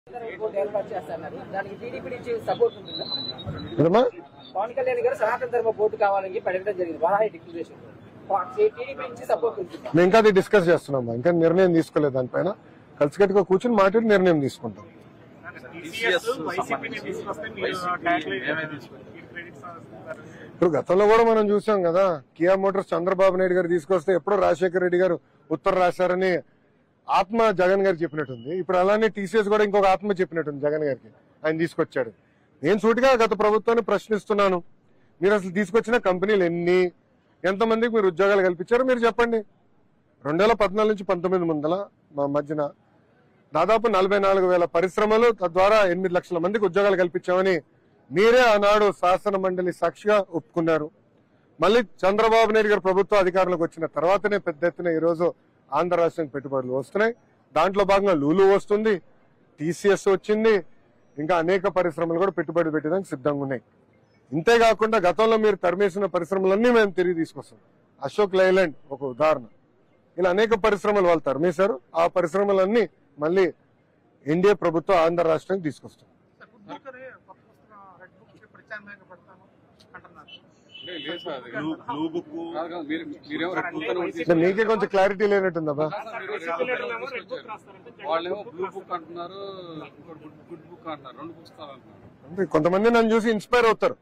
Court ఏర్పాటు చేస్తున్నారు దానికి టీడీపీ నుంచి సపోర్ట్ ఉంటుందా ఏదమ్మా పవన్ కళ్యాణ్ గారు సనాతన ధర్మ బోర్డు కావాలని చెప్పి అడగడం జరిగింది వారాహి డిక్లరేషన్ టీడీపీ నుంచి సపోర్ట్ ఉంటుందా మేము ఇంకా అది డిస్కస్ చేస్తున్నాం ఇంకా నిర్ణయం తీసుకోలేదు దానిపైన కలిసికట్టుగా కూర్చుని మాట్లాడి నిర్ణయం తీసుకుంటాం టీసీఎస్ వైసీపీని తీసుకొస్తే మీరు ట్యాగ్ క్రెడిట్స్ ఇప్పుడు గతంలో కూడా మనం చూసాం కదా కియా మోటార్స్ చంద్రబాబు నాయుడు గారు తీసుకొస్తే ఎప్పుడో రాజశేఖర రెడ్డి గారు ఉత్తరం రాశారని ఆత్మ జగన్ గారు చెప్పినట్టుంది ఇప్పుడు అలానే టీసీఎస్ కూడా ఇంకొక ఆత్మ చెప్పినట్టుంది జగన్ గారికి ఆయన తీసుకొచ్చాడు నేను సూటిగా గత ప్రభుత్వాన్ని ప్రశ్నిస్తున్నాను మీరు అసలు తీసుకొచ్చిన కంపెనీలు ఎన్ని ఎంతమందికి మీరు ఉద్యోగాలు కల్పించారో మీరు చెప్పండి రెండు వేల పద్నాలుగు నుంచి పంతొమ్మిది ముందల మా మధ్యన దాదాపు నలభై నాలుగు వేల పరిశ్రమలు తద్వారా ఎనిమిది లక్షల మందికి ఉద్యోగాలు కల్పించామని మీరే ఆనాడు శాసన మండలి సాక్షిగా ఒప్పుకున్నారు మళ్ళీ చంద్రబాబు నాయుడు గారు ప్రభుత్వ అధికారంలోకి వచ్చిన తర్వాతనే పెద్ద ఎత్తున ఈ రోజు ఆంధ్ర రాష్ట్రానికి పెట్టుబడులు వస్తున్నాయి దాంట్లో భాగంగా లూలు వస్తుంది టీసీఎస్ వచ్చింది ఇంకా అనేక పరిశ్రమలు కూడా పెట్టుబడి పెట్టడానికి సిద్ధంగా ఉన్నాయి ఇంతేకాకుండా గతంలో మీరు తరిమేసిన పరిశ్రమలన్నీ మేము తిరిగి తీసుకొస్తాం అశోక్ లైలాండ్ ఒక ఉదాహరణ ఇలా అనేక పరిశ్రమలు వాళ్ళు తరిమేశారు ఆ పరిశ్రమలన్నీ మళ్ళీ ఎన్డీఏ ప్రభుత్వం ఆంధ్ర రాష్ట్రానికి తీసుకొస్తాం గుర్తుకరే కొత్త పుస్తకం రెడ్ బుక్ కి ప్రత్యామ్నాయంగా పెడతాను అంటున్నారు బ్లూ బ్లూ బుక్ మీరేమో రెడ్ బుక్ అని ఒకటి అంటే మీకే కొంచెం క్లారిటీ లేనట్టుందబ్బా లీడర్లేమో రెడ్ బుక్ రాస్తారంటే జగన్ వాళ్ళేమో బ్లూ బుక్ అంటున్నారు ఇంకోటి గుడ్ గుడ్ బుక్ అంటున్నారు రెండు పుస్తకాలు అంటున్నారు అంటే కొంతమంది నన్ను చూసి ఇన్స్పైర్ అవుతారు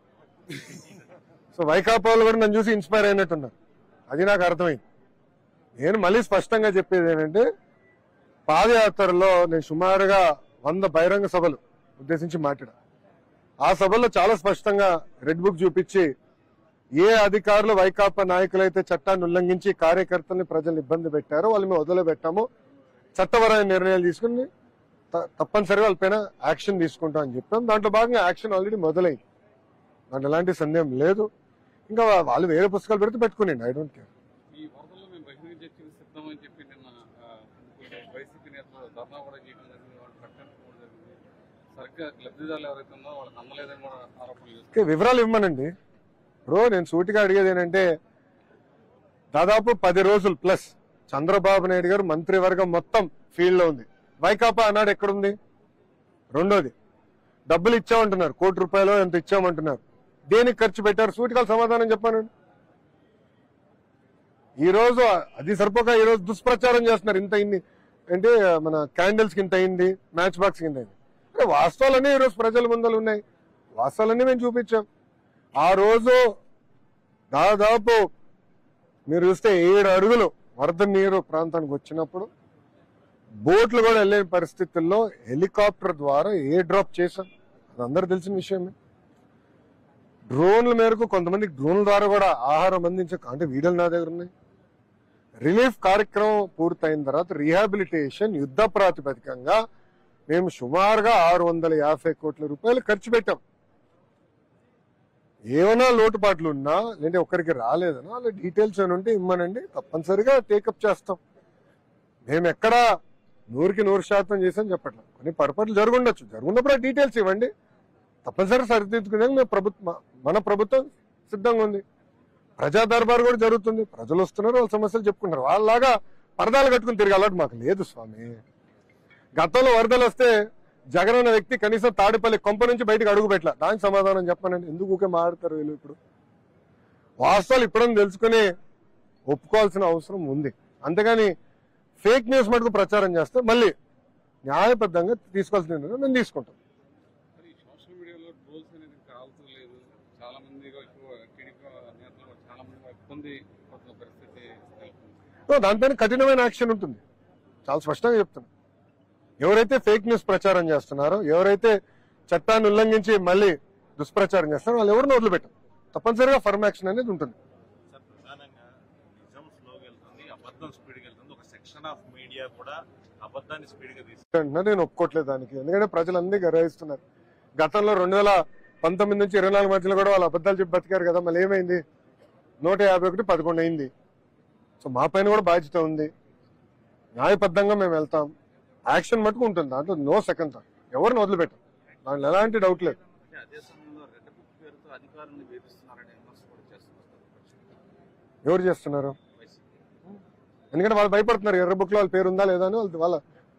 సో వైకాపా వాళ్ళు కూడా నన్ను చూసి ఇన్స్పైర్ అయినట్టున్నారు అది నాకు అర్థమైంది నేను మళ్ళీ స్పష్టంగా చెప్పేది ఏంటంటే పాదయాత్రలో నేను సుమారుగా వంద బహిరంగ సభలు ఉద్దేశించి మాట్లాడా ఆ సభల్లో చాలా స్పష్టంగా రెడ్ బుక్ చూపించి ఏ అధికారులు వైకాపా నాయకులైతే చట్టాన్ని ఉల్లంఘించి కార్యకర్తల్ని ప్రజల్ని ఇబ్బంది పెట్టారో వాళ్ళు మేము వదిలిపెట్టాము చట్టపరమైన నిర్ణయాలు తీసుకుని త- తప్పనిసరిగా వాళ్ళపైన యాక్షన్ తీసుకుంటాం అని చెప్పాం దాంట్లో భాగంగా యాక్షన్ ఆల్రెడీ మొదలైంది దాంట్లో ఎలాంటి సందేహం లేదు ఇంకా వా- వాళ్ళు వేరే పుస్తకాలు పెడితే పెట్టుకునేయండి ఐ డోంట్ కేర్ ఈ వరదల్లో మేము బహిరంగ చర్చకు సిద్ధమని చెప్పి నిన్న ఆ, ముగ్గురు వైసీపీ నేతలు ధర్నా కూడా చేయడం జరిగింది వాళ్ళు ప్రకటించడం కూడా జరిగింది సరిగ్గా లబ్ధిదారులు ఎవరైతే ఉన్నారో వాళ్ళకి అందలేదని కూడా ఆరోపణలు చేస్తున్నారు ఓకే వివరాలు ఇవ్వమనండి ఇప్పుడు నేను సూటిగా అడిగేది ఏంటంటే దాదాపు పది రోజులు ప్లస్ చంద్రబాబు నాయుడు గారు మంత్రివర్గం మొత్తం ఫీల్డ్ లో ఉంది వైకాపా అన్నాడు ఎక్కడుంది రెండోది డబ్బులు ఇచ్చామంటున్నారు కోటి రూపాయలు ఎంత ఇచ్చామంటున్నారు దేనికి ఖర్చు పెట్టారు సూటిగా సమాధానం చెప్పానండి ఈ రోజు అది సరిపోక ఈ రోజు దుష్ప్రచారం చేస్తున్నారు ఇంత ఇన్ని అంటే మన క్యాండిల్స్ కి ఇంత అయింది మ్యాచ్ బాక్స్ కింద అయింది అంటే వాస్తవాలన్నీ ఈ రోజు ప్రజల ముందలు ఉన్నాయి వాస్తవాలన్నీ మేము చూపించాం ఆ రోజు దాదాపు మీరు చూస్తే ఏడు అడుగులు వరద నీరు ప్రాంతానికి వచ్చినప్పుడు బోట్లు కూడా వెళ్ళే పరిస్థితుల్లో హెలికాప్టర్ ద్వారా ఏ డ్రాప్ చేశాం అది అందరు తెలిసిన విషయమే డ్రోన్ల మేరకు కొంతమంది డ్రోన్ల ద్వారా కూడా ఆహారం అందించే అంటే వీడియోలు నా దగ్గర ఉన్నాయి రిలీఫ్ కార్యక్రమం పూర్తయిన తర్వాత రీహాబిలిటేషన్ యుద్ధ ప్రాతిపదికంగా మేము సుమారుగా ఆరు వందల యాభై కోట్ల రూపాయలు ఖర్చు పెట్టాం ఏమైనా లోటుపాట్లు ఉన్నా లేదంటే ఒక్కరికి రాలేదనా అలా డీటెయిల్స్ అని ఉంటే ఇమ్మనండి తప్పనిసరిగా టేకప్ చేస్తాం మేము ఎక్కడా నూరుకి నూరు శాతం చేసాం చెప్పట్లేదు కొన్ని పొరపాట్లు జరుగుండొచ్చు జరుగున్నప్పుడు ఆ డీటెయిల్స్ ఇవ్వండి తప్పనిసరి సరిదిద్దుకునే మేము ప్రభుత్వం మన ప్రభుత్వం సిద్ధంగా ఉంది ప్రజా దర్బార్ కూడా జరుగుతుంది ప్రజలు వస్తున్నారు వాళ్ళ సమస్యలు చెప్పుకుంటారు వాళ్ళలాగా పరదాలు కట్టుకుని తిరిగి అలవాటు మాకు లేదు స్వామి గతంలో వరదలు వస్తే జగన్ అనే వ్యక్తి కనీసం తాడిపల్లి కొంప నుంచి బయటకు అడుగు పెట్టలే దానికి సమాధానం చెప్పనండి ఎందుకు ఊకే మాట్లాడతారు వీళ్ళు ఇప్పుడు వాస్తవాలు ఇప్పుడని తెలుసుకుని ఒప్పుకోవాల్సిన అవసరం ఉంది అంతేగాని ఫేక్ న్యూస్ మటుకు ప్రచారం చేస్తే మళ్ళీ న్యాయబద్ధంగా తీసుకోవాల్సిన నిర్ణయం మేము తీసుకుంటాం మరి ఈ సోషల్ మీడియాలో ట్రోల్స్ అనేది కావాల్సిన లేదు చాలా మంది ఎక్కువ టీడీపీ నేతలు కూడా చాలా మంది ఇబ్బంది పడుతున్న పరిస్థితి నెలకొంది సో దానిపైన కఠినమైన యాక్షన్ ఉంటుంది చాలా స్పష్టంగా చెప్తున్నా ఎవరైతే ఫేక్ న్యూస్ ప్రచారం చేస్తున్నారో ఎవరైతే చట్టాన్ని ఉల్లంఘించి మళ్ళీ దుష్ప్రచారం చేస్తారో వాళ్ళు ఎవరిని వదిలిపెట్టం తప్పనిసరిగా ఫర్మ్ యాక్షన్ అనేది ఉంటుంది సార్ ప్రధానంగా నిజం స్లోగా వెళ్తుంది అబద్ధం స్పీడ్గా వెళ్తుంది ఒక సెక్షన్ ఆఫ్ మీడియా కూడా అబద్ధాన్ని స్పీడ్గా తీసుకు అంటున్నా నేను ఒప్పుకోవట్లేదు దానికి ఎందుకంటే ప్రజలందరూ గ్రహిస్తున్నారు గతంలో రెండు వేల పంతొమ్మిది నుంచి ఇరవై నాలుగు మధ్యలో కూడా వాళ్ళు అబద్ధాలు చెప్పి బతికారు కదా మళ్ళీ ఏమైంది నూట యాభై ఒకటి పదకొండు అయింది సో మా పైన కూడా బాధ్యత ఉంది న్యాయబద్ధంగా మేము వెళ్తాం యాక్షన్ మటుకు ఉంటుంది దాంట్లో నో సెకండ్ థాట్ ఎవరిని వదిలిపెట్టాం దాంట్లో ఎలాంటి డౌట్ లేదు అంటే అదే సమయంలో రెడ్ బుక్ పేరుతో అధికారులను వేధిస్తున్నారనే విమర్శ కూడా చేస్తున్నారు ఎవరు చేస్తున్నారు వైసీపీ ఎందుకంటే వాళ్ళు భయపడుతున్నారు ఎర్ర బుక్ లో వాళ్ళ పేరు ఉందా లేదా అని వాళ్ళు వాళ్ళ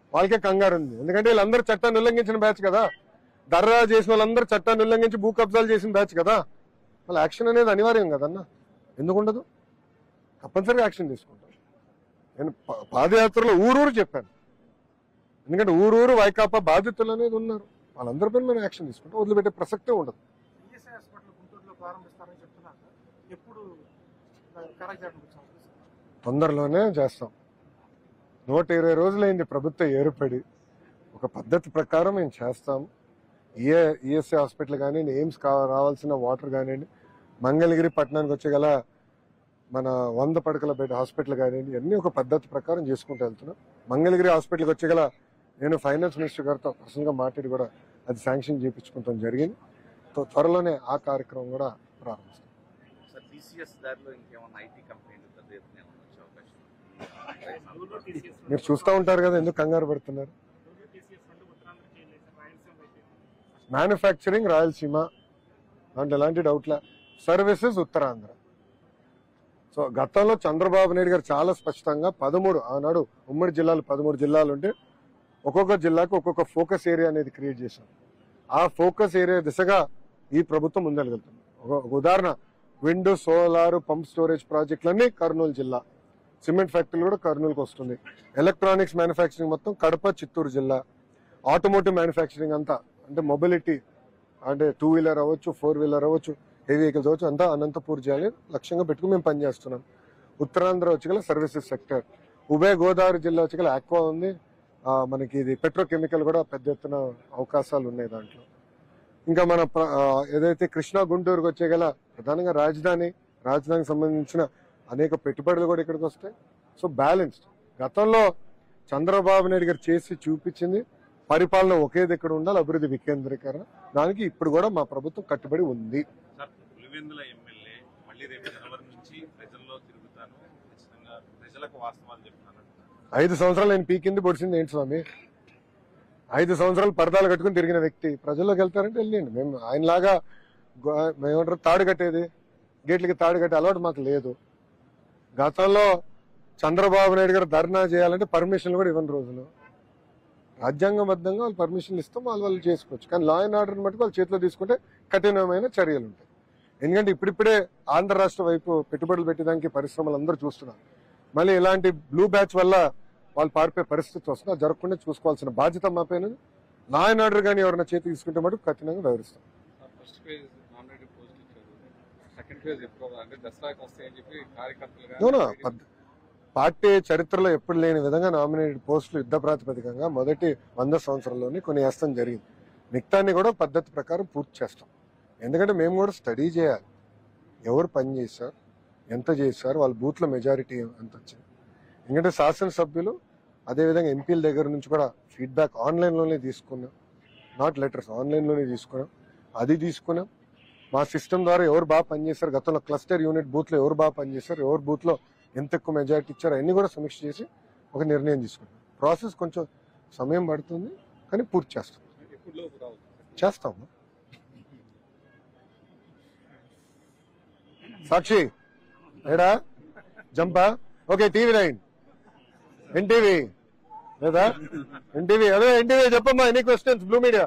వాళ్ళకే కంగారు ఉంది ఎందుకంటే వీళ్ళందరూ చట్టాన్ని ఉల్లంఘించిన బ్యాచ్ కదా దర్రా చేసిన వాళ్ళందరూ చట్టాన్ని ఉల్లంఘించి భూ కబ్జాలు చేసిన బ్యాచ్ కదా వాళ్ళ యాక్షన్ అనేది అనివార్యం కదన్న ఎందుకు ఉండదు తప్పనిసరిగా యాక్షన్ తీసుకుంటాం నేను ప- పాదయాత్రలో ఊరూరు చెప్పాను ఎందుకంటే ఊరూరు వైకాపా బాధితులు అనేది ఉన్నారు వాళ్ళందరిపైన మనం యాక్షన్ తీసుకుంటాం వదిలిపెట్టే ప్రసక్తే ఉండదు ఈఎస్ఐ హాస్పిటల్ గుంటూరులో ప్రారంభిస్తారని చెప్తున్నారు ఎప్పుడు కరెక్ట్ తొందరలోనే చేస్తాం నూట ఇరవై రోజులైంది ప్రభుత్వం ఏర్పడి ఒక పద్ధతి ప్రకారం మేము చేస్తాం ఏ ఈఎస్ఐ హాస్పిటల్ కానీ ఎయిమ్స్ కా రావాల్సిన వాటర్ కానివ్వండి మంగళగిరి పట్టణానికి వచ్చే గల మన వంద పడకల బెడ్ హాస్పిటల్ కానివ్వండి అన్ని ఒక పద్ధతి ప్రకారం చేసుకుంటూ వెళ్తున్నాం మంగళగిరి హాస్పిటల్కి వచ్చే గల నేను ఫైనాన్స్ మినిస్టర్ గారితో పర్సనల్గా మాట్లాడి కూడా అది శాంక్షన్ చేయించుకుంటాం జరిగింది తో- త్వరలోనే ఆ కార్యక్రమం కూడా ప్రారంభిస్తాం సార్ టీసీఎస్ దారిలో ఇంకేమన్నా ఐటీ కంపెనీలు పెద్ద ఎత్తున ఏమన్నా వచ్చే అవకాశం మీరు చూస్తూ ఉంటారు కదా ఎందుకు కంగారు పడుతున్నారు మ్యానుఫ్యాక్చరింగ్ రాయలసీమ దాంట్లో ఎలాంటి డౌట్ల సర్వీసెస్ ఉత్తరాంధ్ర సో గతంలో చంద్రబాబు నాయుడు గారు చాలా స్పష్టంగా పదమూడు ఆనాడు ఉమ్మడి జిల్లాలు పదమూడు జిల్లాలు ఉంటే ఒక్కొక్క జిల్లాకు ఒక్కొక్క ఫోకస్ ఏరియా అనేది క్రియేట్ చేశాం ఆ ఫోకస్ ఏరియా దిశగా ఈ ప్రభుత్వం ముందెలగలుగుతుంది ఒక ఒక ఉదాహరణ విండ్ సోలార్ పంప్ స్టోరేజ్ ప్రాజెక్టులన్నీ కర్నూలు జిల్లా సిమెంట్ ఫ్యాక్టరీలు కూడా కర్నూలుకి వస్తుంది ఎలక్ట్రానిక్స్ మ్యానుఫ్యాక్చరింగ్ మొత్తం కడప చిత్తూరు జిల్లా ఆటోమోటివ్ మ్యానుఫ్యాక్చరింగ్ అంతా అంటే మొబిలిటీ అంటే టూ వీలర్ అవ్వచ్చు ఫోర్ వీలర్ అవ్వచ్చు హెవీ వెహికల్స్ అవ్వచ్చు అంతా అనంతపూర్ చేయాలి లక్ష్యంగా పెట్టుకుని మేము పనిచేస్తున్నాం ఉత్తరాంధ్ర వచ్చి గల సర్వీసెస్ సెక్టర్ ఉభయ గోదావరి జిల్లా వచ్చి గల ఆక్వా ఉంది ఆ, మనకి ఇది పెట్రోకెమికల్ కూడా పెద్ద ఎత్తున అవకాశాలు ఉన్నాయి దాంట్లో ఇంకా మన ప్ర- ఆ, ఏదైతే కృష్ణా గుంటూరుకు వచ్చే గల ప్రధానంగా రాజధాని రాజధానికి సంబంధించిన అనేక పెట్టుబడులు కూడా ఇక్కడికి వస్తాయి సో బ్యాలెన్స్డ్ గతంలో చంద్రబాబు నాయుడు గారు చేసి చూపించింది పరిపాలన ఒకే దగ్గర ఉండాలి అభివృద్ధి వికేంద్రీకరణ దానికి ఇప్పుడు కూడా మా ప్రభుత్వం కట్టుబడి ఉంది సార్ పులివెందుల ఎమ్మెల్యే మళ్ళీ రేపు జనవరి నుంచి ప్రజల్లో తిరుగుతాను ఖచ్చితంగా ప్రజలకు వాస్తవాలు చెప్తాను ఐదు సంవత్సరాలు నేను పీకింది పొడిచింది ఏంటి స్వామి ఐదు సంవత్సరాలు పరదాలు కట్టుకుని తిరిగిన వ్యక్తి ప్రజల్లోకి వెళ్తారంటే వెళ్ళండి మేము ఆయనలాగా గో- మేమంటారు తాడు కట్టేది గేట్లకి తాడు కట్టే అలవాటు మాకు లేదు గతంలో చంద్రబాబు నాయుడు గారు ధర్నా చేయాలంటే పర్మిషన్లు కూడా ఇవ్వని రోజులు రాజ్యాంగబద్ధంగా వాళ్ళు పర్మిషన్లు ఇస్తాం వాళ్ళు వాళ్ళు చేసుకోవచ్చు కానీ లా అండ్ ఆర్డర్ మటుకు వాళ్ళు చేతిలో తీసుకుంటే కఠినమైన చర్యలు ఉంటాయి ఎందుకంటే ఇప్పుడిప్పుడే ఆంధ్ర రాష్ట్ర వైపు పెట్టుబడులు పెట్టడానికి పరిశ్రమలు అందరూ చూస్తున్నారు మళ్ళీ ఇలాంటి బ్లూ బ్యాచ్ వల్ల వాళ్ళు పారిపోయే పరిస్థితి వస్తుంది అది జరగకుండా చూసుకోవాల్సిన బాధ్యత మా పైన లా అండ్ ఆర్డర్ కానీ ఎవరైనా చేతి తీసుకుంటే మటుకు కఠినంగా వ్యవహరిస్తాం ఫస్ట్ ఫేజ్ నామినేటెడ్ పోస్ట్ ఇచ్చారు సెకండ్ ఫేజ్ ఎప్పుడు అంటే దసరాకి వస్తాయని చెప్పి కార్యకర్తలు అవునా కానీ పద్- పార్టీ చరిత్రలో ఎప్పుడు లేని విధంగా నామినేటెడ్ పోస్టులు యుద్ధ ప్రాతిపదికంగా మొదటి వంద సంవత్సరంలోనే కొన్ని వేస్తాం జరిగింది మిగతాన్ని కూడా పద్ధతి ప్రకారం పూర్తి చేస్తాం ఎందుకంటే మేము కూడా స్టడీ చేయాలి ఎవరు పని చేశారు ఎంత చేశారు వాళ్ళ బూత్ల మెజారిటీ ఎంత వచ్చింది ఎందుకంటే శాసనసభ్యులు అదేవిధంగా ఎంపీల దగ్గర నుంచి కూడా ఫీడ్బ్యాక్ ఆన్లైన్లోనే తీసుకున్నాం నాట్ లెటర్స్ ఆన్లైన్లోనే తీసుకున్నాం అది తీసుకున్నాం మా సిస్టమ్ ద్వారా ఎవరు బాగా పనిచేశారు గతంలో క్లస్టర్ యూనిట్ బూత్లో ఎవరు బాగా పనిచేశారు ఎవరు బూత్లో ఎంత ఎక్కువ మెజారిటీ ఇచ్చారో అన్ని కూడా సమీక్ష చేసి ఒక నిర్ణయం తీసుకున్నాం ప్రాసెస్ కొంచెం సమయం పడుతుంది కానీ పూర్తి చేస్తాం ఎప్పుడు లోపు రావచ్చు చేస్తాం సాక్షి ఏడా జంపా ఓకే టీవీ నైన్ ఎన్టీవీ లేదా ఎన్టీవీ అదే ఎన్టీవీ చెప్పమ్మా ఎనీ క్వశ్చన్స్ బ్లూ మీడియా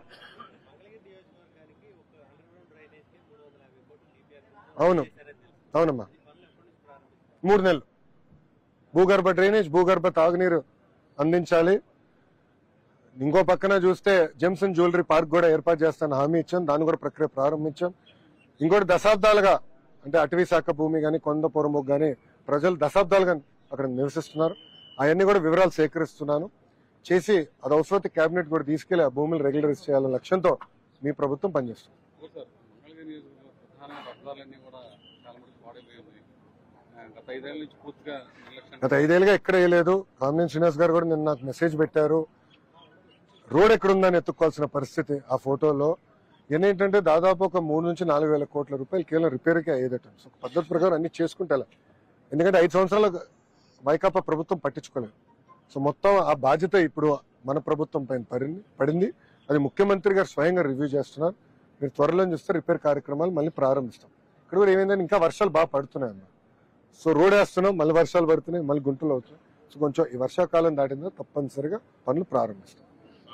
అవును అవునమ్మా మూడు నెలలు భూగర్భ డ్రైనేజ్ భూగర్భ తాగునీరు అందించాలి ఇంకో పక్కన చూస్తే జెమ్సన్ జ్యువెలరీ పార్క్ కూడా ఏర్పాటు చేస్తాను హామీ ఇచ్చాం దాన్ని కూడా ప్రక్రియ ప్రారంభించాం ఇంకోటి దశాబ్దాలుగా అంటే అటవీ శాఖ భూమి కానీ కొందపురము కానీ ప్రజలు దశాబ్దాలుగా అక్కడ నివసిస్తున్నారు అవన్నీ కూడా వివరాలు సేకరిస్తున్నాను చేసి అది అవసరమైతే కేబినెట్ కూడా తీసుకెళ్లి ఆ భూములు రెగ్యులరైజ్ చేయాలనే లక్ష్యంతో మీ ప్రభుత్వం పనిచేస్తుంది ఓ సార్ మంగళగిరి నియోజకవర్గంలో ప్రధానంగా రహదారులన్నీ కూడా చాలా మటుకు పాడైపోయి ఉన్నాయి ఆ, గత ఐదేళ్ల నుంచి పూర్తిగా నిర్లక్ష్యం గత ఐదేళ్ళుగా ఎక్కడ వేయలేదు కామినేని శ్రీనివాస్ గారు కూడా నిన్న నాకు మెసేజ్ పెట్టారు రోడ్ ఎక్కడుందని ఎత్తుక్కోవాల్సిన పరిస్థితి ఆ ఫోటోలో ఏంటంటే దాదాపు ఒక మూడు నుంచి నాలుగు వేల కోట్ల రూపాయలు కేవలం రిపేర్కి అయ్యేదట సో పద్ధతి ప్రకారం అన్ని చేసుకుంటే వెళ్ళాలి. ఎందుకంటే ఐదు సంవత్సరాల వైకాపా ప్రభుత్వం పట్టించుకోలేదు సో మొత్తం ఆ బాధ్యత ఇప్పుడు మన ప్రభుత్వం పైన పడింది పడింది అది ముఖ్యమంత్రి గారు స్వయంగా రివ్యూ చేస్తున్నారు మీరు త్వరలో చూస్తే రిపేర్ కార్యక్రమాలు మళ్ళీ ప్రారంభిస్తాం ఇక్కడ కూడా ఏమైందంటే ఇంకా వర్షాలు బాగా పడుతున్నాయి అన్న సో రోడ్ వేస్తున్నాం మళ్ళీ వర్షాలు పడుతున్నాయి మళ్ళీ గుంటలు అవుతున్నాయి సో కొంచెం ఈ వర్షాకాలం దాటిన తప్పనిసరిగా పనులు ప్రారంభిస్తాం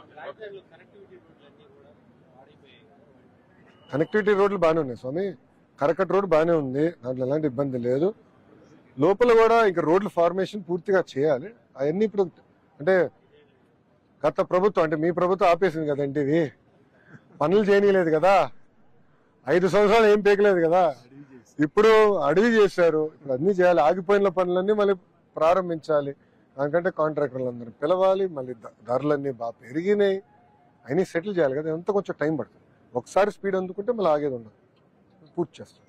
కనెక్టివిటీ రోడ్లు బాగానే ఉన్నాయి స్వామి కరకట్ రోడ్ బాగానే ఉంది దాంట్లో ఎలాంటి ఇబ్బంది లేదు లోపల కూడా ఇంకా రోడ్ల ఫార్మేషన్ పూర్తిగా చేయాలి అవన్నీ ఇప్పుడు అంటే గత ప్రభుత్వం అంటే మీ ప్రభుత్వం ఆపేసింది కదండి ఇవి పనులు చేయనీయలేదు కదా ఐదు సంవత్సరాలు ఏం పీకలేదు కదా ఇప్పుడు అడవి చేశారు ఇప్పుడు అన్ని చేయాలి ఆగిపోయిన పనులన్నీ మళ్ళీ ప్రారంభించాలి దానికంటే కాంట్రాక్టర్లు అందరూ పిలవాలి మళ్ళీ ద- ధరలన్నీ బాగా పెరిగినాయి అన్ని సెటిల్ చేయాలి కదా ఎంత కొంచెం టైం పడుతుంది ఒకసారి స్పీడ్ అందుకుంటే మళ్ళీ ఆగేది ఉండదు పూర్తి చేస్తాం